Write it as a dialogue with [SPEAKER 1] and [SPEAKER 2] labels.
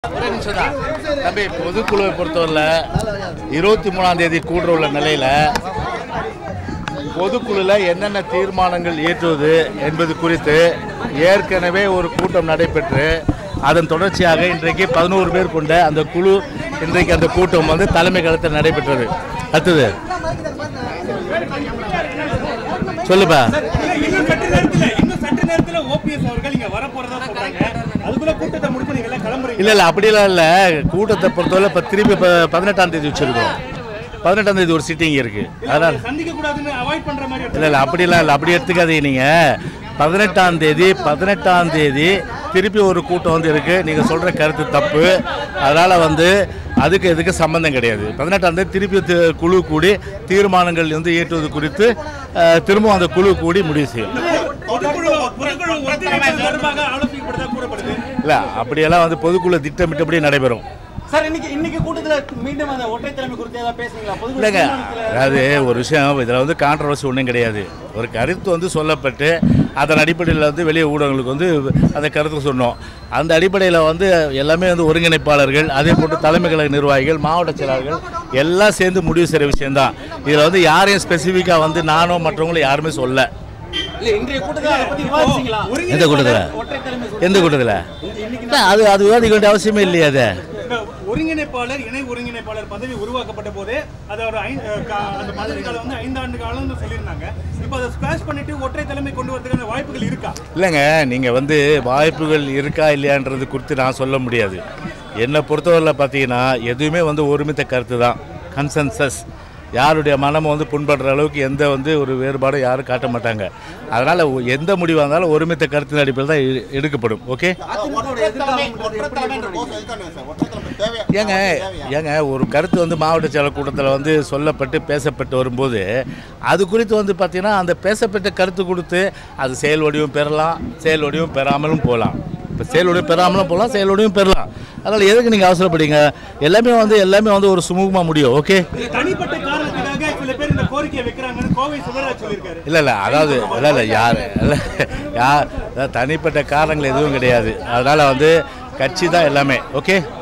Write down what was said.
[SPEAKER 1] தம்பி பொதுக்குழுவை பொறுத்தவரையில் இருபத்தி மூணாம் தேதி கூடுற உள்ள நிலையில் பொதுக்குழுவில் என்னென்ன தீர்மானங்கள் ஏற்றுவது என்பது குறித்து ஏற்கனவே ஒரு கூட்டம் நடைபெற்று அதன் தொடர்ச்சியாக இன்றைக்கு பதினோரு பேர் கொண்ட அந்த குழு இன்றைக்கு அந்த கூட்டம் வந்து தலைமை கழகத்தில் நடைபெற்றது அடுத்தது சொல்லுப்பா
[SPEAKER 2] இன்னும் சற்று நேரத்துல இன்னும் சற்று நேரத்துல ஓபிஎஸ் அவர்கள் இங்க வர போறதா சொல்றாங்க அதுக்குள்ள கூட்டத்தை முடிச்சு நீங்க எல்லாம் கிளம்புறீங்க
[SPEAKER 1] இல்லை இல்லை அப்படிலாம் இல்லை கூட்டத்தை பொறுத்தவரை இப்போ திருப்பி இப்போ பதினெட்டாம் தேதி வச்சுருக்கோம் பதினெட்டாம் தேதி ஒரு சிட்டிங் இருக்குது அதனால்
[SPEAKER 2] சந்திக்க கூடாதுன்னு அவாய்ட் பண்ற மாதிரி
[SPEAKER 1] இல்லை இல்லை அப்படிலாம் இல்லை அப்படி எடுத்துக்காதீங்க நீங்கள் பதினெட்டாம் தேதி பதினெட்டாம் தேதி திருப்பி ஒரு கூட்டம் வந்து இருக்குது நீங்கள் சொல்கிற கருத்து தப்பு அதனால் வந்து அதுக்கு இதுக்கு சம்மந்தம் கிடையாது பதினெட்டாம் தேதி திருப்பி தி- குழு கூடி தீர்மானங்கள் வந்து ஏற்றுவது குறித்து அஹ், திரும்பவும் அந்த குழு கூடி முடிவு செய்யும்
[SPEAKER 2] பொதுக்குழு பொதுக்குழு ஒருங்கிணைப்பு தொடர்பாக ஆலோசிக்கப்படுதா கூறப்படுது
[SPEAKER 1] இல்லை அப்படியெல்லாம் வந்து பொதுக்குழு திட்டமிட்டபடி நடைபெறும்
[SPEAKER 3] சார் இன்னைக்கு இன்னைக்கு கூட்டத்துல மீண்டும் அந்த ஒற்றை தலைமை குறித்து ஏதாவது பேசுனீங்களா பொதுக்குழு
[SPEAKER 1] இல்லைங்க
[SPEAKER 3] தீர்மானத்துல
[SPEAKER 1] அதாவது ஒரு விஷயம் இதில் வந்து கான்ட்ரவர்சி ஒன்றும் கிடையாது ஒரு கருத்து வந்து சொல்லப்பட்டு அதன் அடிப்படையில் வந்து வெளியே ஊடகங்களுக்கு வந்து அந்த கருத்து சொன்னோம் அந்த அடிப்படையில் வந்து எல்லாமே வந்து ஒருங்கிணைப்பாளர்கள் அதே போட்டு தலைமை கழக நிர்வாகிகள் மாவட்ட செயலாளர்கள் எல்லாம் சேர்ந்து முடிவு செய்கிற விஷயம்தான் இதில் வந்து யாரையும் ஸ்பெசிஃபிக்காக வந்து நானோ மற்றவங்களும் யாருமே சொல்ல
[SPEAKER 3] இல்ல இன்றைய கூட்டத்துல அதை பத்தி விவாதிச்சீங்களா
[SPEAKER 1] எந்த கூட்டத்தில்
[SPEAKER 3] ஒற்றை தலைமை குறித்து
[SPEAKER 1] எந்த கூட்டத்தில் அது அது விவாதிக்க வேண்டிய அவசியமே இல்லையே அது
[SPEAKER 2] இந்த ஒருங்கிணைப்பாளர் இணை ஒருங்கிணைப்பாளர் பதவி உருவாக்கப்பட்ட போதே அது ஒரு ஐ- அஹ் கா- அந்த பதவி காலம் வந்து ஐந்தாண்டு காலம்னு சொல்லியிருந்தாங்க இப்போ அதை ஸ்கிராஷ் பண்ணிட்டு ஒற்றை தலைமை கொண்டு வரதுக்கான வாய்ப்புகள் இருக்கா
[SPEAKER 1] இல்லைங்க நீங்கள் வந்து வாய்ப்புகள் இருக்கா இல்லையான்றது குறித்து நான் சொல்ல முடியாது என்னை பொறுத்தவரையில் பார்த்தீங்கன்னா எதுவுமே வந்து ஒருமித்த கருத்து தான் கன்சென்சஸ் யாருடைய மனமும் வந்து புண்படுற அளவுக்கு எந்த வந்து ஒரு வேறுபாடும் யாரும் காட்ட மாட்டாங்க அதனால் எந்த முடிவாக இருந்தாலும் ஒருமித்த கருத்தின் அடிப்படையில் தான் எ- எடுக்கப்படும் ஓகே
[SPEAKER 3] அதிமுகவுடைய எதிர்காலம்
[SPEAKER 1] ஏங்க ஏங்க ஒரு கருத்து வந்து மாவட்ட செயலர் கூட்டத்தில் வந்து சொல்லப்பட்டு பேசப்பட்டு வரும்போது அது குறித்து வந்து பார்த்தீங்கன்னா அந்த பேசப்பட்ட கருத்து கொடுத்து அது செயல் வடிவம் பெறலாம் செயல் வடிவம் பெறாமலும் போகலாம் இப்போ செயல் வடிவம் பெறாமலும் போகலாம் செயல் வடிவம் பெறலாம் அதனால் எதுக்கு நீங்கள் அவசரப்படுங்க எல்லாமே வந்து எல்லாமே வந்து ஒரு சுமூகமாக முடியும் ஓகே
[SPEAKER 2] இது தனிப்பட்ட காரணத்துக்காக சில பேர் இந்த கோரிக்கையை வைக்கிறாங்கன்னு கோவை சிவராஜ் சொல்லியிருக்காரு
[SPEAKER 1] இல்லை இல்லை அதாவது இல்லை இல்லை யார் இல்லை யார் அதாவது தனிப்பட்ட காரணங்கள் எதுவும் கிடையாது அதனால் வந்து கட்சி தான் எல்லாமே ஓகே